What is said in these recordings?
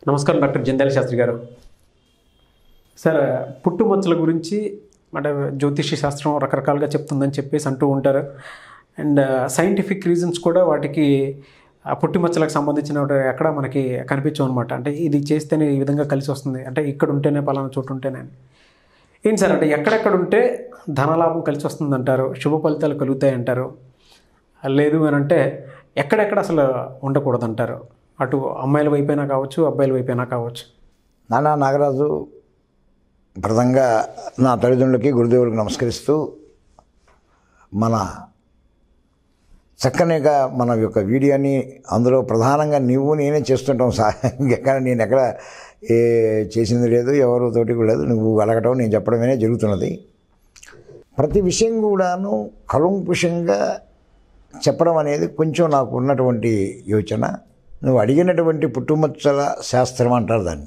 నమస్కారం డాక్టర్ జంధ్యాల శాస్త్రి గారు సార్ పుట్టుమచ్చల గురించి అంటే జ్యోతిష శాస్త్రం రకరకాలుగా చెప్తుందని చెప్పేసి అంటూ ఉంటారు అండ్ సైంటిఫిక్ రీజన్స్ కూడా వాటికి ఆ పుట్టుమచ్చలకు సంబంధించిన ఎక్కడ మనకి కనిపించవు అనమాట అంటే ఇది చేస్తేనే ఈ విధంగా కలిసి వస్తుంది అంటే ఇక్కడ ఉంటేనే పలానా చోటు ఉంటేనే అని ఏంటి సార్ అంటే ఎక్కడెక్కడ ఉంటే ధనలాభం కలిసి వస్తుంది అంటారు శుభ ఫలితాలు కలుగుతాయి అంటారు లేదు అని అంటే ఎక్కడెక్కడ అసలు ఉండకూడదు అంటారు అటు అమ్మాయిల వైపైనా కావచ్చు అబ్బాయిల వైపైనా కావచ్చు నానా నాగరాజు ప్రథంగా నా తల్లిదండ్రులకి గురుదేవులకు నమస్కరిస్తూ మన చక్కనిగా మన యొక్క వీడియోని అందులో ప్రధానంగా నువ్వు నేనే చేస్తుంటాం సా ఇంకెక్కడ నేను ఎక్కడ ఏ చేసింది లేదు ఎవరితోటి కూడా లేదు నువ్వు అడగటం నేను చెప్పడమే జరుగుతున్నది ప్రతి విషయం కూడాను కలుంకుషంగా చెప్పడం అనేది కొంచెం నాకు ఉన్నటువంటి యోచన నువ్వు అడిగినటువంటి పుట్టుమచ్చల శాస్త్రం అంటారు దాన్ని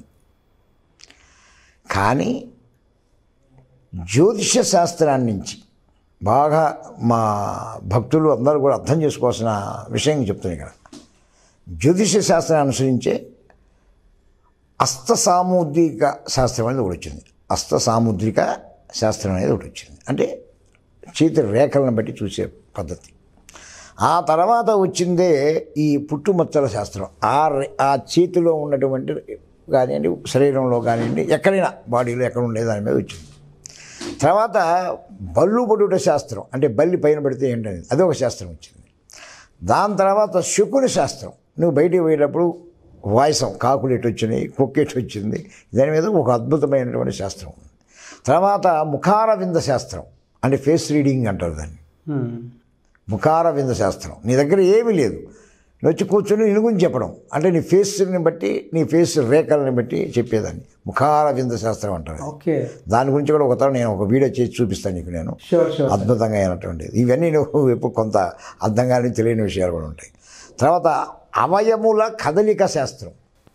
కానీ జ్యోతిష శాస్త్రాన్ని నుంచి బాగా మా భక్తులు అందరూ కూడా అర్థం చేసుకోవాల్సిన విషయం చెప్తున్నాను ఇక్కడ జ్యోతిష శాస్త్రాన్ని అనుసరించే అస్త సాముద్రిక శాస్త్రం అనేది ఒకటి వచ్చింది అస్త సాముద్రిక శాస్త్రం అనేది ఒకటి వచ్చింది అంటే చేతి రేఖలను బట్టి చూసే పద్ధతి ఆ తర్వాత వచ్చిందే ఈ పుట్టుమచ్చల శాస్త్రం ఆ రే- ఆ చేతిలో ఉన్నటువంటి కానివ్వండి శరీరంలో కానివ్వండి ఎక్కడైనా బాడీలో ఎక్కడ ఉండేది దాని మీద వచ్చింది తర్వాత బల్లు పడుట శాస్త్రం అంటే బల్లి పైన పడితే ఏంటనేది అది ఒక శాస్త్రం వచ్చింది దాని తర్వాత శకుని శాస్త్రం నువ్వు బయటికి పోయేటప్పుడు వాయిసం కాకులు ఎటు వచ్చినాయి కుక్క ఎటు వచ్చింది దాని మీద ఒక అద్భుతమైనటువంటి శాస్త్రం ఉంది తర్వాత ముఖార వింద శాస్త్రం అంటే ఫేస్ రీడింగ్ అంటారు దాన్ని ముఖార వింద శాస్త్రం నీ దగ్గర ఏమీ లేదు నువ్వు వచ్చి కూర్చొని నీ గురించి చెప్పడం అంటే నీ ఫేస్ని బట్టి నీ ఫేస్ రేఖల్ని బట్టి చెప్పేదాన్ని ముఖార వింద శాస్త్రం అంటారు ఓకే దాని గురించి కూడా ఒకసారి నేను ఒక వీడియో చేసి చూపిస్తాను నీకు నేను షూర్ షూర్ అద్భుతంగా అయినటువంటిది ఇవన్నీ నువ్వు ఎప్పుడు కొంత అర్థంగానే తెలియని విషయాలు కూడా ఉంటాయి తర్వాత అవయముల కదలిక శాస్త్రం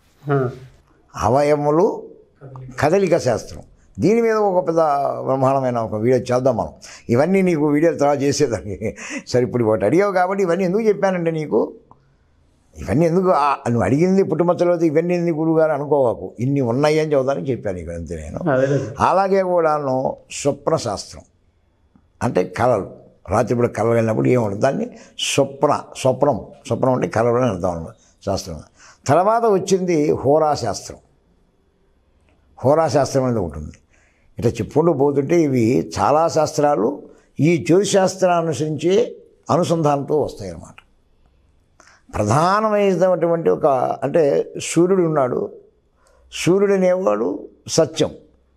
అవయములు కదలిక శాస్త్రం దీని మీద ఒక పెద్ద బ్రహ్మాండమైన ఒక వీడియో చేద్దాం మనం ఇవన్నీ నీకు వీడియోలు తర్వాత చేసేదానికి సరే ఇప్పుడు ఒకటి అడిగావు కాబట్టి ఇవన్నీ ఎందుకు చెప్పానంటే నీకు ఇవన్నీ ఎందుకు ఆ- నువ్వు అడిగింది పుట్టుమచ్చలో ఇవన్నీ ఎందుకు గురుగారు అనుకోవాకు ఇన్ని ఉన్నాయి అని చదువుతానికి చెప్పాను నీకు అంతే నేను అదే అలాగే కూడాను స్వప్న శాస్త్రం అంటే కళలు రాత్రిపూట కళలు వెళ్ళినప్పుడు ఏముండదు దాన్ని స్వప్న స్వప్నం స్వప్నం అంటే కళలు అని అర్థం అన్నమాట శాస్త్రం తర్వాత వచ్చింది హోరా శాస్త్రం హోరా శాస్త్రం అనేది ఉంటుంది ఇట్లా చెప్పుకుంటూ పోతుంటే ఇవి చాలా శాస్త్రాలు ఈ జ్యోతిశాస్త్రాన్ని అనుసరించి అనుసంధానంతో వస్తాయి అన్నమాట ప్రధానమైనటువంటి ఒక అంటే సూర్యుడు ఉన్నాడు సూర్యుడు అనేవాడు సత్యం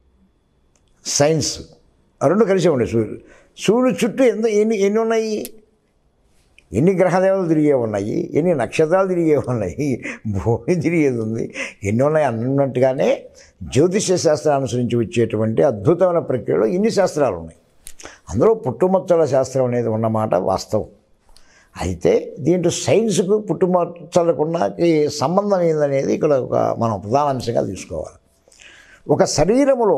సైన్స్ ఆ రెండు కలిసే ఉండే సూర్యుడు సూర్యుడు చుట్టూ ఎంత ఎన్ని ఎన్ని ఉన్నాయి ఎన్ని గ్రహదేవతలు తిరిగే ఉన్నాయి ఎన్ని నక్షత్రాలు తిరిగే ఉన్నాయి భూమి తిరిగేది ఉంది ఎన్ని ఉన్నాయి అన్నట్టుగానే జ్యోతిష్య శాస్త్రాన్ని అనుసరించి వచ్చేటువంటి అద్భుతమైన ప్రక్రియలో ఇన్ని శాస్త్రాలు ఉన్నాయి అందులో పుట్టుమచ్చల శాస్త్రం అనేది ఉన్నమాట వాస్తవం అయితే దీంట్లో సైన్స్కు పుట్టుమచ్చలకున్న ఈ సంబంధం ఏందనేది ఇక్కడ ఒక మనం ప్రధాన అంశంగా తీసుకోవాలి ఒక శరీరములో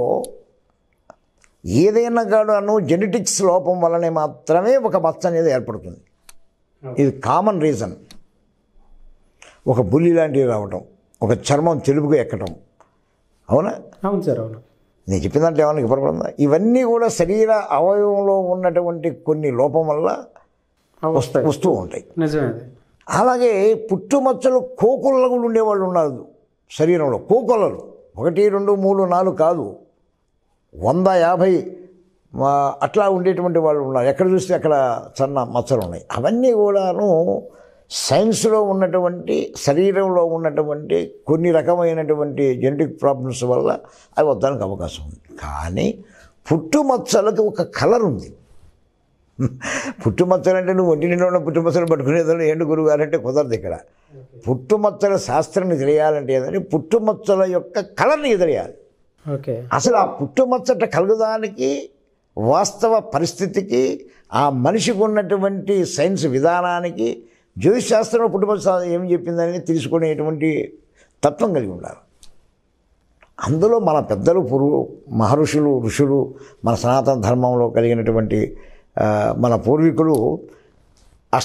ఏదైనా కాడను జెనెటిక్స్ లోపం వల్లనే మాత్రమే ఒక మచ్చ అనేది ఏర్పడుతుంది ఇది కామన్ రీజన్ ఒక బుల్లి లాంటివి రావటం ఒక చర్మం తెలుపుగా ఎక్కటం అవునా అవును సార్ అవును నేను చెప్పిన దాంట్లో ఏమన్నా ఇవ్వబడిందా ఇవన్నీ కూడా శరీర అవయవంలో ఉన్నటువంటి కొన్ని లోపం వల్ల అవి వస్తాయి వస్తూ ఉంటాయి నిజమే అది అలాగే పుట్టుమచ్చలు కోకొల్లలు కూడా ఉండేవాళ్ళు ఉన్నారు శరీరంలో కోకొల్లలు ఒకటి రెండు మూడు నాలుగు కాదు వంద యాభై ఆ, అట్లా ఉండేటువంటి వాళ్ళు ఉన్నారు ఎక్కడ చూస్తే అక్కడ సన్న మచ్చలు ఉన్నాయి అవన్నీ కూడాను సైన్స్లో ఉన్నటువంటి శరీరంలో ఉన్నటువంటి కొన్ని రకమైనటువంటి జెనెటిక్ ప్రాబ్లమ్స్ వల్ల అవి వద్దడానికి అవకాశం ఉంది కానీ పుట్టుమచ్చలకి ఒక కలర్ ఉంది పుట్టుమచ్చలు అంటే నువ్వు ఒంటి నిండా ఉన్న పుట్టుమచ్చలు పట్టుకునేదాన్ని ఏంటి గురువు గారంటే కుదరదు ఇక్కడ పుట్టుమచ్చల శాస్త్రాన్ని తెలియాలంటే ఏదంటే పుట్టుమచ్చల యొక్క కలర్ని తెలియాలి ఓకే అసలు ఆ పుట్టుమచ్చట కలగడానికి వాస్తవ పరిస్థితికి ఆ మనిషికి ఉన్నటువంటి సైన్స్ విధానానికి జ్యోతిశాస్త్రంలో పుట్టుమచ్చ ఏం చెప్పిందని తెలుసుకునేటువంటి తత్వం కలిగి ఉండాలి అందులో మన పెద్దలు పురుగు మహర్షులు ఋషులు మన సనాతన ధర్మంలో కలిగినటువంటి ఆ, మన పూర్వీకులు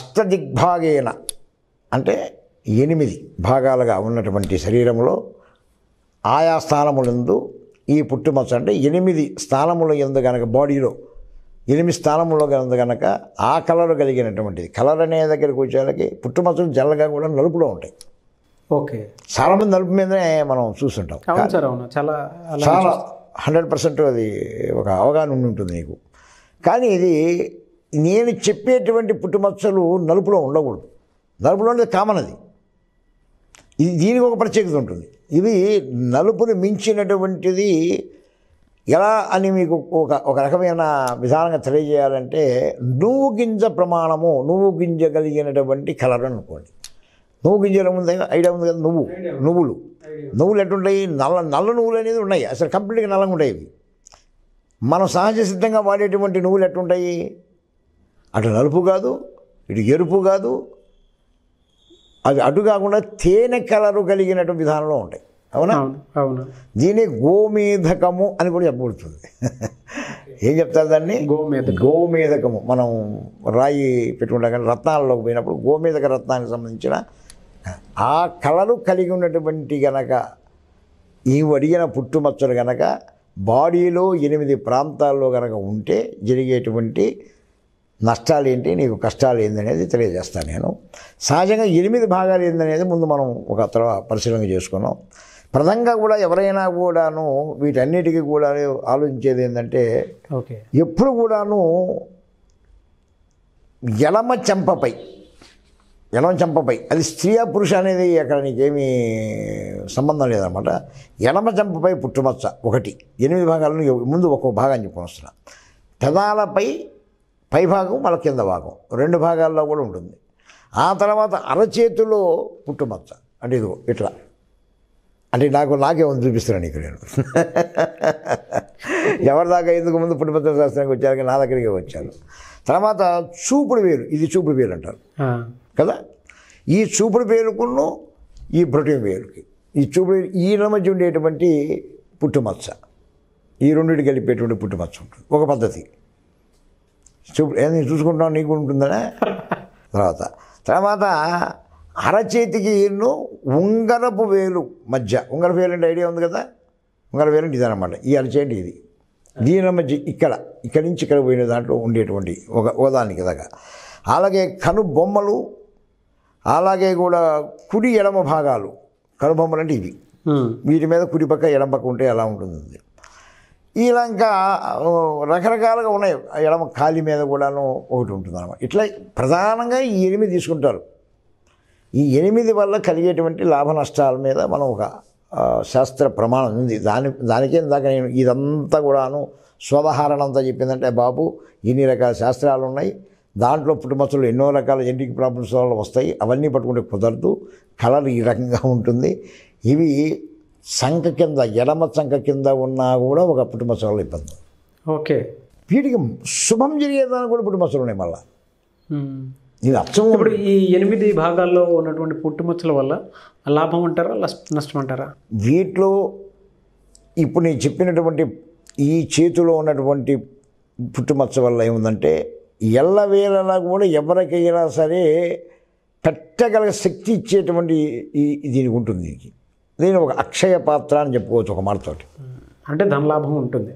అష్టదిగ్భాగేన అంటే ఎనిమిది భాగాలుగా ఉన్నటువంటి శరీరంలో ఆయా స్థానములందు ఈ పుట్టుమచ్చ అంటే ఎనిమిది స్థానముల ఎందు గనక బాడీలో ఎనిమిది స్థానములో కనుక గనక ఆ కలర్ కలిగినటువంటిది కలర్ అనే దగ్గరికి వచ్చేళ్ళకి పుట్టుమచ్చలు జల్లగా కూడా నలుపులో ఉంటాయి ఓకే చాలామంది నలుపు మీదనే మనం చూస్తుంటాం అవును సార్ అవును చాలా అలా చాలా హండ్రెడ్ పర్సెంట్ అది ఒక అవగాహన ఉండి ఉంటుంది నీకు కానీ ఇది నేను చెప్పేటువంటి పుట్టుమచ్చలు నలుపులో ఉండకూడదు నలుపులో ఉండేది కామన్ అది ఇది దీనికి ఒక ప్రత్యేకత ఉంటుంది ఇది నలుపుని మించినటువంటిది ఎలా అని మీకు ఒక ఒక రకమైన విధానంగా తెలియజేయాలంటే నువ్వు గింజ ప్రమాణము నువ్వు గింజ కలిగినటువంటి కలర్ అనుకోండి నువ్వు గింజల ముందు ఐడియా ఉంది కదా నువ్వు నువ్వులు నువ్వులు ఎట్లుంటాయి నల్ల నల్ల నువ్వులు అనేది ఉన్నాయి అసలు కంప్లీట్గా నల్లగా ఉంటాయి ఇవి మనం సహజ సిద్ధంగా వాడేటువంటి నువ్వులు ఎట్లుంటాయి అటు నలుపు కాదు ఇటు ఎరుపు కాదు అవి అటు కాకుండా తేనె కలరు కలిగినటువంటి విధానంలో ఉంటాయి అవునా అవును అవును దీని గోమేధకము అని కూడా చెప్పబడుతుంది ఏం చెప్తారు దాన్ని గోమేధకం. గోమేధకము మనం రాయి పెట్టుకుంటాం కానీ రత్నాల్లోకి పోయినప్పుడు గోమేధక రత్నానికి సంబంధించిన ఆ కళలు కలిగి ఉన్నటువంటి గనక ఈ అడిగిన పుట్టుమచ్చలు గనక బాడీలో ఎనిమిది ప్రాంతాల్లో గనక ఉంటే జరిగేటువంటి నష్టాలు ఏంటి నీకు కష్టాలు ఏందనేది తెలియజేస్తాను నేను సహజంగా ఎనిమిది భాగాలు ఏందనేది ముందు మనం ఒక తర్వాత పరిశీలన చేసుకున్నాం ప్రధానంగా కూడా ఎవరైనా కూడాను వీటన్నిటికీ కూడా ఆలోచించేది ఏంటంటే ఓకే ఎప్పుడు కూడాను ఎలమ చెంపపై ఎలమ చెంపపై అది స్త్రీయా పురుష అనేది అక్కడ నీకేమీ సంబంధం లేదనమాట ఎలమ చెంపపై పుట్టుమచ్చ ఒకటి ఎనిమిది భాగాలను ముందు ఒక్కో భాగాన్ని చెప్పుకొని వస్తున్నా పెదాలపై పై భాగం మళ్ళీ కింద భాగం రెండు భాగాల్లో కూడా ఉంటుంది ఆ తర్వాత అరచేతిలో పుట్టుమచ్చ అంటే ఇదిగో ఇట్లా అంటే నాకు నాకే ఉంది చూపిస్తున్నాను ఇక్కడ నేను ఎవరి దాకా ఎందుకు ముందు పుట్టుపత్ర శాస్త్రానికి వచ్చారు కానీ నా దగ్గరికి వచ్చాను తర్వాత చూపుడు వేలు ఇది చూపుడు వేలు అంటారు ఆ, కదా ఈ చూపుడు వేలుకును ఈ బ్రొటీన్ వేలుకి ఈ చూపుడు వేలు ఈయన మధ్య ఉండేటువంటి పుట్టుమచ్చ ఈ రెండింటి కలిపేటువంటి పుట్టుమచ్చ ఉంటుంది ఒక పద్ధతి చూపు ఏది చూసుకుంటున్నావు నీకు ఉంటుందనే తర్వాత తర్వాత అరచేతికి ఎన్నో ఉంగరపు వేలు మధ్య ఉంగరపు వేలు అంటే ఐడియా ఉంది కదా ఉంగరపు వేలు అంటే ఇదనమాట ఈ అరచేతి ఇది దీని మధ్య ఇక్కడ ఇక్కడి నుంచి ఇక్కడ పోయిన దాంట్లో ఉండేటువంటి ఒక ఓదానికి దాకా అలాగే కను బొమ్మలు అలాగే కూడా కుడి ఎడమ భాగాలు కనుబొమ్మలు అంటే ఇవి ఉమ్, వీటి మీద కుడి పక్క ఎడమ పక్క ఉంటే ఎలా ఉంటుంది ఇలా ఇంకా ఆ, రకరకాలుగా ఉన్నాయి ఆ ఎడమ కాలి మీద కూడాను ఒకటి ఉంటుంది అనమాట ఇట్లా ప్రధానంగా ఈ ఎనిమిది తీసుకుంటారు ఈ ఎనిమిది వల్ల కలిగేటువంటి లాభ నష్టాల మీద మనం ఒక ఆ, శాస్త్ర ప్రమాణం ఉంది దాని దానికే ఇందాక నేను ఇదంతా కూడాను స్వదహారణ అంతా చెప్పిందంటే బాబు ఇన్ని రకాల శాస్త్రాలు ఉన్నాయి దాంట్లో పుట్టుమచ్చలు ఎన్నో రకాల జెనటిక్ ప్రాబ్లమ్స్ వల్ల వస్తాయి అవన్నీ పట్టుకుంటే కుదరదు కలర్ ఈ రకంగా ఉంటుంది ఇవి సంఖ కింద ఎడమ సంఖ కింద ఉన్నా కూడా ఒక పుట్టుమచ్చ వల్ల ఇబ్బంది ఓకే వీటికి శుభం జరిగేదానికి కూడా పుట్టుమచ్చలు ఉన్నాయి మళ్ళీ ఉమ్. ఇది అచ్చం ఇప్పుడు ఈ ఎనిమిది భాగాల్లో ఉన్నటువంటి పుట్టుమచ్చల వల్ల లాభం అంటారా లస్- నష్టం అంటారా వీటిలో ఇప్పుడు నేను చెప్పినటువంటి ఈ చేతిలో ఉన్నటువంటి పుట్టుమచ్చ వల్ల ఏముందంటే ఎల్లవేళలా కూడా ఎవరికైనా సరే పెట్టగల శక్తి ఇచ్చేటువంటి ఈ ఈ దీనికి ఉంటుంది దీనికి దీని ఒక అక్షయ పాత్ర అని చెప్పుకోవచ్చు ఒక మాటతోటి ఉమ్, అంటే ధన లాభం ఉంటుంది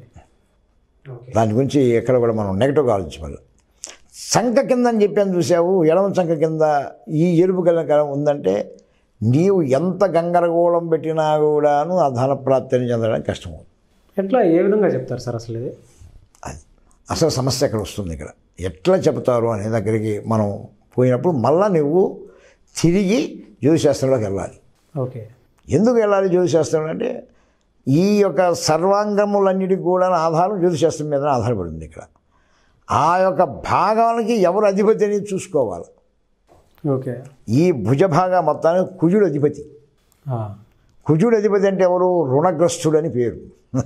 ఓకే దాని గురించి ఎక్కడ కూడా మనం నెగటివ్గా ఆలోచించాలి సంఖ కింద అని చెప్పాను చూసావు ఎడమ సంఖ కింద ఈ ఎరుపు కనుక ఉందంటే నీవు ఎంత గంగరగోళం పెట్టినా కూడాను ఆ ధన ప్రాప్తిని చెందడానికి కష్టమవుతుంది ఎట్లా ఏ విధంగా చెప్తారు సార్ అసలు ఇది అది అసలు సమస్య ఎక్కడ వస్తుంది ఇక్కడ ఎట్లా చెప్తారు అనే దగ్గరికి మనం పోయినప్పుడు మళ్ళా నువ్వు తిరిగి జ్యోతిశాస్త్రంలోకి వెళ్ళాలి ఓకే ఎందుకు వెళ్ళాలి జ్యోతిశాస్త్రం అంటే ఈ యొక్క సర్వాంగములన్నిటికి కూడా ఆధారం జ్యోతిశాస్త్రం మీద ఆధారపడింది ఇక్కడ ఆ యొక్క భాగానికి ఎవరు అధిపతి అనేది చూసుకోవాలి ఓకే ఈ భుజభాగ మొత్తానికి కుజుడు అధిపతి ఆ, కుజుడు అధిపతి అంటే ఎవరు రుణగ్రస్తుడు అని పేరు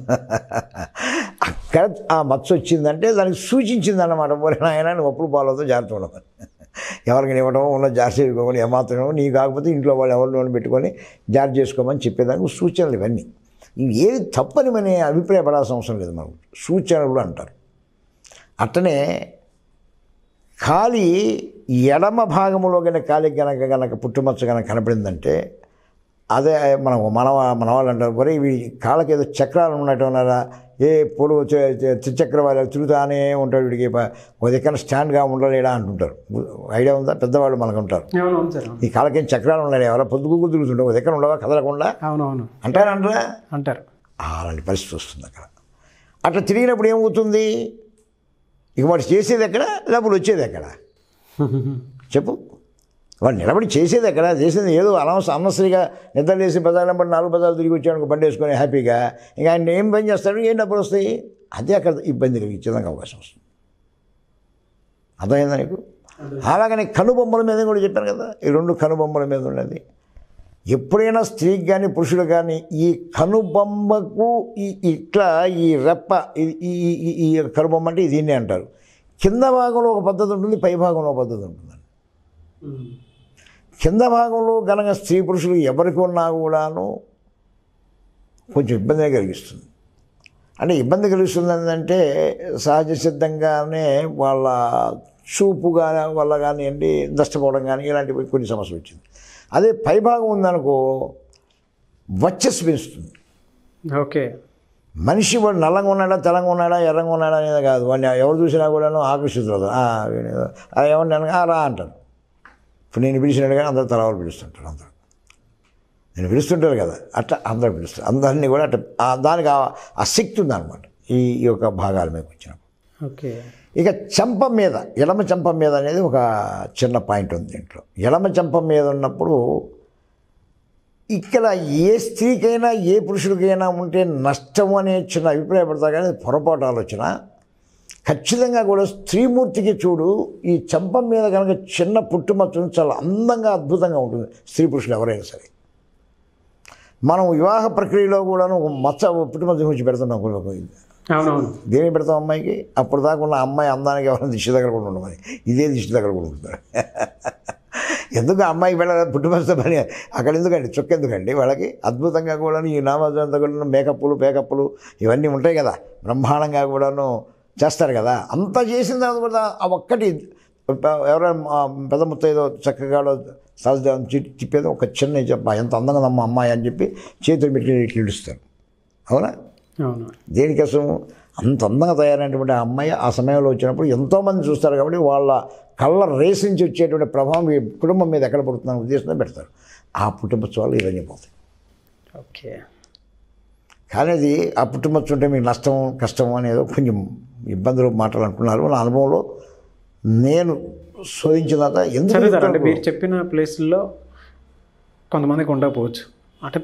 అక్కడ ఆ మచ్చ వచ్చిందంటే దానికి సూచించింది అన్నమాట పోలే నాయన నువ్వు అప్పుడు పాలతో జాగ్రత్త ఉండమని ఎవరికి ఇవ్వడం ఉన్న జాగ్రత్త చేసుకోమని ఏమాత్రం నీ కాకపోతే ఇంట్లో వాళ్ళు ఎవరిని పెట్టుకొని జాగ్రత్త చేసుకోమని చెప్పేదానికి సూచనలు ఇవన్నీ ఇవి ఏది తప్పని మన అభిప్రాయపడాల్సిన అవసరం లేదు మనకు సూచనలు అంటారు అట్టనే ఖాళీ ఎడమ భాగంలో కనుక ఖాళీ కనుక కనుక పుట్టుమచ్చ కనుక కనపడిందంటే అదే మనం మన మన వాళ్ళు అంటారు మరి ఇవి కాళ్ళకి ఏదో చక్రాలు ఉన్నట్టు ఉన్నారా ఏ పొడవు త్రిచక్ర వాళ్ళు తిరుగుతానే ఉంటాడు వీడికి ప- ఒక దగ్గర స్టాండ్గా ఉండలేడా అంటుంటారు ఐడియా ఉందా పెద్దవాళ్ళు మనకు ఉంటారు అవునవును సార్ అవును ఈ కాళ్ళకేం చక్రాలు ఉన్నాయి ఎవరో పొద్దుగు తిరుగుతుంటావు ఒక దగ్గర ఉండవా కదలకుండా అవునవును అంటారంటారా అంటారు అలాంటి పరిస్థితి వస్తుంది అక్కడ అట్లా తిరిగినప్పుడు ఏమవుతుంది ఇక వాడు చేసేది ఎక్కడ డబ్బులు వచ్చేది ఎక్కడ చెప్పు వాడు నిలబడి చేసేది ఎక్కడ చేసేది ఏదో అనవసరం అనవసరిగా నిద్ర లేసి బజార్లో పడి నాలుగు బజార్లు తిరిగి వచ్చాడు బండి వేసుకొని హ్యాపీగా ఇంకా ఆయన ఏం పని చేస్తాడు ఏం డబ్బులు వస్తాయి అదే అక్కడ ఇబ్బంది కలిగించేదానికి అవకాశం వస్తుంది అర్థమైందా నీకు అలాగనే కనుబొమ్మల మీద కూడా చెప్పాను కదా ఈ రెండు కనుబొమ్మల మీద ఉన్నది ఎప్పుడైనా స్త్రీకి కానీ పురుషుడు కానీ ఈ కనుబొమ్మకు ఈ ఇట్లా ఈ రెప్ప ఈ- ఈ ఈ- ఈ కనుబొమ్మ అంటే దీన్నే అంటారు కింద భాగంలో ఒక పద్ధతి ఉంటుంది పై భాగంలో ఒక పద్ధతి ఉంటుంది కింద భాగంలో గనక స్త్రీ పురుషులు ఎవరికి ఉన్నా కూడాను కొంచెం ఇబ్బందిగా కలిగిస్తుంది అంటే ఇబ్బంది కలిగిస్తుంది ఏంటంటే సహజ సిద్ధంగానే వాళ్ళ చూపుగా వల్ల కానివ్వండి నష్టపోవడం కానీ ఇలాంటివి కొన్ని సమస్యలు వచ్చింది అదే పైభాగం ఉందనుకో వచ్చస్ పెంచుతుంది ఓకే మనిషి వాడు నల్లంగా ఉన్నాడా తెలంగా ఉన్నాడా ఎర్రంగా ఉన్నాడా అనేది కాదు వాడిని ఎవరు చూసినా కూడాను ఆకర్షితులు ఏమన్నా అనగా, "ఆ, రా అంటారు ఇప్పుడు నేను పిలిచినట్టు కానీ అందరు తలవారు పిలుస్తుంటారు అందరూ నేను పిలుస్తుంటారు కదా అట్లా అందరూ పిలుస్తారు అందరినీ కూడా అట్లా ఆ దానికి ఆ- ఆ శక్తి ఉందన్నమాట ఈ ఈ యొక్క భాగాల మీద వచ్చినప్పుడు ఓకే ఇక చెంప మీద ఎడమ చెంప మీద అనేది ఒక చిన్న పాయింట్ ఉంది దీంట్లో ఎడమ చెంప మీద ఉన్నప్పుడు ఇక్కడ ఏ స్త్రీకైనా ఏ పురుషుడికైనా ఉంటే నష్టం అనే చిన్న అభిప్రాయపడతా కానీ అది పొరపాటు ఆలోచన ఖచ్చితంగా కూడా స్త్రీమూర్తికి చూడు ఈ చెంప మీద కనుక చిన్న పుట్టుమచ్చ చాలా అందంగా అద్భుతంగా ఉంటుంది స్త్రీ పురుషులు ఎవరైనా సరే మనం వివాహ ప్రక్రియలో కూడాను ఒక మచ్చ పుట్టుమచ్చ గురించి పెడుతున్నాం కొన్ని ఒక- అవునవును దేనికి పెడతాం అమ్మాయికి అప్పుడు దాకా ఉన్న అమ్మాయి అందానికి ఎవరైనా దిష్టి దగ్గర కూడా ఉండమని ఇదే దిష్టి దగ్గర కూడా ఉంటారు ఎందుకు ఆ అమ్మాయికి వెళ్ళ పుట్టుమస్త పని అక్కడ ఎందుకండి చుక్క ఎందుకండి వాళ్ళకి అద్భుతంగా కూడా ఈ నామజంతా కూడా మేకప్లు పేకప్లు ఇవన్నీ ఉంటాయి కదా బ్రహ్మాండంగా కూడాను చేస్తారు కదా అంత చేసిన తర్వాత కూడా ఆ ఒక్కటి ఎవరైనా మా పెద్ద ముత్తైదో చక్కగా సహజం చెప్పేది ఒక చిన్న చెప్ప ఎంత అందంగా ఉందమ్మా అమ్మాయి అని చెప్పి చేతులు పెట్టి ఇట్లా ఇడుస్తారు అవునా అవును దేనికోసం అంత అందంగా తయారైనటువంటి ఆ అమ్మాయి ఆ సమయంలో వచ్చినప్పుడు ఎంతోమంది చూస్తారు కాబట్టి వాళ్ళ కళ్ళ రేస్ నుంచి వచ్చేటువంటి ప్రభావం ఈ కుటుంబం మీద ఎక్కడ పడుతుందనే ఉద్దేశంతో పెడతారు ఆ పుట్టుమచ్చ ఇవన్నీ పోతాయి ఓకే కానీ అది ఆ పుట్టుమచ్చ ఉంటే మీకు నష్టం కష్టం అనేది కొంచెం ఇబ్బందులు మాటలు అంటున్నారు నా అనుభవంలో నేను శోధించిన తర్వాత ఎందుకు సరే సార్ అంటే చెప్తాను? మీరు చెప్పిన ప్లేసుల్లో కొంతమందికి ఉండకపోవచ్చు అంటే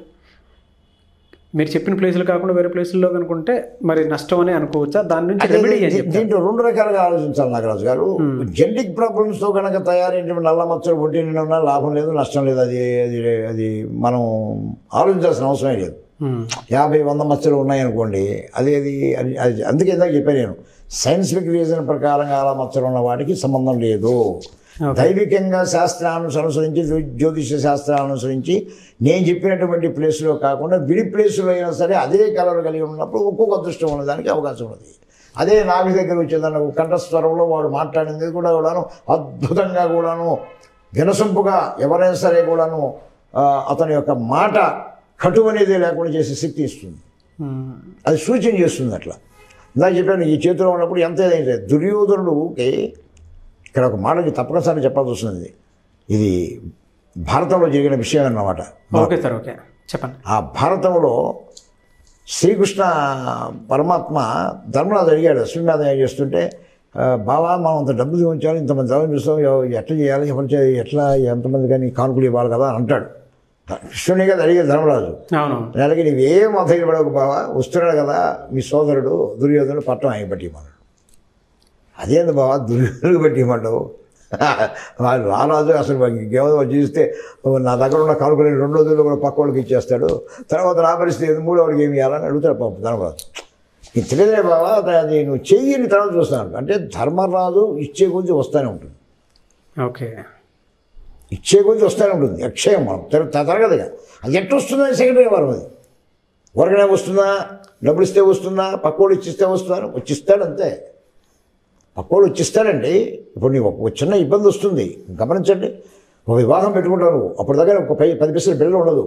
మీరు చెప్పిన ప్లేసులు కాకుండా వేరే ప్లేసుల్లో కనుకుంటే మరి నష్టం అని అనుకోవచ్చా దాని నుంచి అంటే రెమెడీ ఏం దీ- చెప్తారు దీంట్లో రెండు రకాలుగా ఆలోచించాలి నాగరాజు గారు జెనటిక్ ప్రాబ్లమ్స్తో కనుక తయారైనటువంటి నల్ల మచ్చలు ఒంటి నిండా ఉన్నా లాభం లేదు నష్టం లేదు అది అది అది మనం ఆలోచించాల్సిన అవసరం లేదు ఉమ్. యాభై వంద మచ్చలు ఉన్నాయనుకోండి అది అది అది- అది అందుకే ఇందాక చెప్పాను నేను సైన్సిఫిక్ రీజన్ ప్రకారంగా అలా మచ్చలు ఉన్న వాటికి సంబంధం లేదు దైవికంగా శాస్త్రాలను అనుసరించి జ్యోతిష శాస్త్రాలను అనుసరించి నేను చెప్పినటువంటి ప్లేస్లో కాకుండా విడి ప్లేసులో అయినా సరే అదే కలర్ కలిగి ఉన్నప్పుడు ఒక్కొక్క అదృష్టం ఉన్నదానికి అవకాశం ఉన్నది అదే నాభి దగ్గర వచ్చేదాన్ని కంఠస్వరంలో వాడు మాట్లాడింది కూడా కూడాను అద్భుతంగా కూడాను వినసొంపుగా ఎవరైనా సరే కూడాను ఆ, అతని యొక్క మాట కటు అనేది లేకుండా చేసే శక్తి ఇస్తుంది ఉమ్. అది సూచన చేస్తుంది అట్లా ఇందాక చెప్పాను ఈ చేతిలో ఉన్నప్పుడు ఎంత ఏదైతే దుర్యోధనుడుకి ఇక్కడ ఒక మాటకి తప్పనిసరి చెప్పాల్సి వస్తుంది ఇది భారతంలో జరిగిన విషయం అన్నమాట ఓకే సార్ ఓకే చెప్పండి ఆ భారతంలో శ్రీకృష్ణ పరమాత్మ ధర్మరాజు అడిగాడు అశ్వమేధం చేస్తుంటే "ఆ, బావా మనం అంత డబ్బులు ఉంచాలి ఇంతమంది ధనం చూస్తాం ఎవ- ఎట్లా చేయాలి ఎవరు చేయాలి ఎట్లా ఎంతమంది కానీ కానుకలు ఇవ్వాలి కదా అని అంటాడు కృష్ణుని కదా అడిగేది ధర్మరాజు అవునవును నెలకి నువ్వేం అధైర్య పడకు బావా వస్తున్నాడు కదా మీ సోదరుడు దుర్యోధనుడు పట్టం ఆయన పట్టిమన్నాడు అదేంది బావా దుర్యోధనుడు పట్టిమంటావు వాళ్ళు రారాజు అసలు ఇంకేమో చూస్తే నా దగ్గర ఉన్న కానుకలు రెండు రోజుల్లో కూడా పక్క వాళ్ళకి ఇచ్చేస్తాడు తర్వాత నా పరిస్థితి ఏంది, మూడో వాడికి ఏమి ఇవ్వాలని అడుగుతాడు పాపం ధర్మరాజు ఇది తెలియదే బావా అది నువ్వు చెయ్యిని తర్వాత చూస్తాను అంటే ధర్మరాజు ఇచ్చే కొద్ది వస్తూనే ఉంటుంది ఓకే ఇచ్చే కొద్ది వస్తూనే ఉంటుంది అక్షయం మనం తిర- తరగదుగా అది ఎట్లా వస్తుందని సెకండరీ వారం అది ఊరకనే వస్తుందా డబ్బులు ఇస్తే వస్తుందా పక్కోడు ఇచ్చిస్తే వస్తుందా వచ్చిస్తాడు అంతే పక్కోడు వచ్చిస్తాడండి ఇప్పుడు నీకు ఒక చిన్న ఇబ్బంది వస్తుంది గమనించండి ఒక వివాహం పెట్టుకుంటావు నువ్వు అప్పుడు దగ్గర ఒక పై పది పైసలు బిల్లు ఉండదు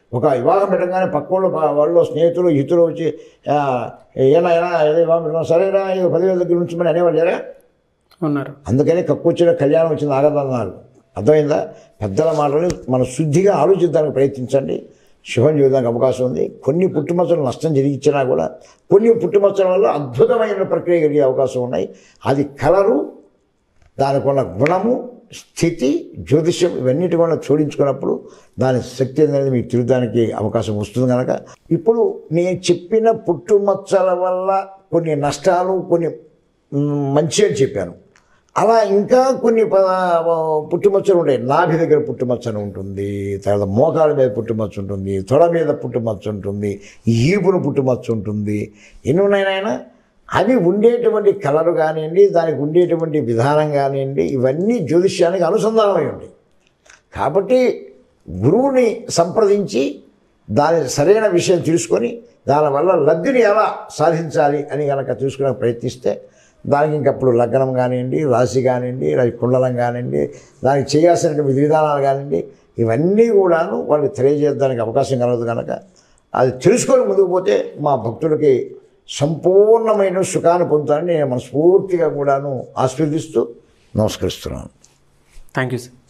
ఒక వివాహం పెట్టగానే పక్క వాళ్ళు ప- వాళ్ళు స్నేహితులు హితులు వచ్చి "ఆ, ఏనాయనా ఏదో వివాహం పెట్టినాం సరేనా ఇది పదివేల దగ్గర ఉంచమని అనేవాళ్ళు లేరా ఉన్నారు అందుకని కక్కువచ్చిన కళ్యాణం వచ్చింది ఆగదన్నారు అర్థమైందా పెద్దల మాటలు మనం శుద్ధిగా ఆలోచించడానికి ప్రయత్నించండి శుభం చేయడానికి అవకాశం ఉంది కొన్ని పుట్టుమచ్చలు నష్టం జరిగించినా కూడా కొన్ని పుట్టుమచ్చల వల్ల అద్భుతమైన ప్రక్రియ కలిగే అవకాశం ఉన్నాయి అది కలరు దానికి ఉన్న గుణము స్థితి జ్యోతిష్యం ఇవన్నిటి కూడా జోడించుకున్నప్పుడు దాని శక్తి అనేది మీకు తిరగడానికి అవకాశం వస్తుంది కనుక ఇప్పుడు నేను చెప్పిన పుట్టుమచ్చల వల్ల కొన్ని నష్టాలు కొన్ని మ్, మంచి అని చెప్పాను అలా ఇంకా కొన్ని ప- పుట్టుమచ్చలు ఉంటాయి నాభి దగ్గర పుట్టుమచ్చను ఉంటుంది తర్వాత మోకాల మీద పుట్టుమచ్చ ఉంటుంది తొడ మీద పుట్టుమచ్చ ఉంటుంది ఈపున పుట్టుమచ్చ ఉంటుంది ఎన్ని ఉన్నాయి నాయనా అవి ఉండేటువంటి కలరు కానివ్వండి దానికి ఉండేటువంటి విధానం కానివ్వండి ఇవన్నీ జ్యోతిష్యానికి అనుసంధానమై ఉంటాయి కాబట్టి గురువుని సంప్రదించి దాని సరైన విషయం తెలుసుకొని దానివల్ల లబ్ధిని ఎలా సాధించాలి అని కనుక తెలుసుకునే ప్రయత్నిస్తే దానికి ఇంకప్పుడు లగ్నం కానివ్వండి రాశి కానివ్వండి రాశి కుండలం కానివ్వండి దానికి చేయాల్సిన విధి విధానాలు కానివ్వండి ఇవన్నీ కూడాను వాళ్ళకి తెలియజేయడానికి అవకాశం కలదు కనుక అది తెలుసుకొని ముందుకు పోతే మా భక్తులకి సంపూర్ణమైన సుఖాన్ని పొందుతానని నేను మనస్ఫూర్తిగా కూడాను ఆస్వాదిస్తూ నమస్కరిస్తున్నాను థ్యాంక్ యూ సార్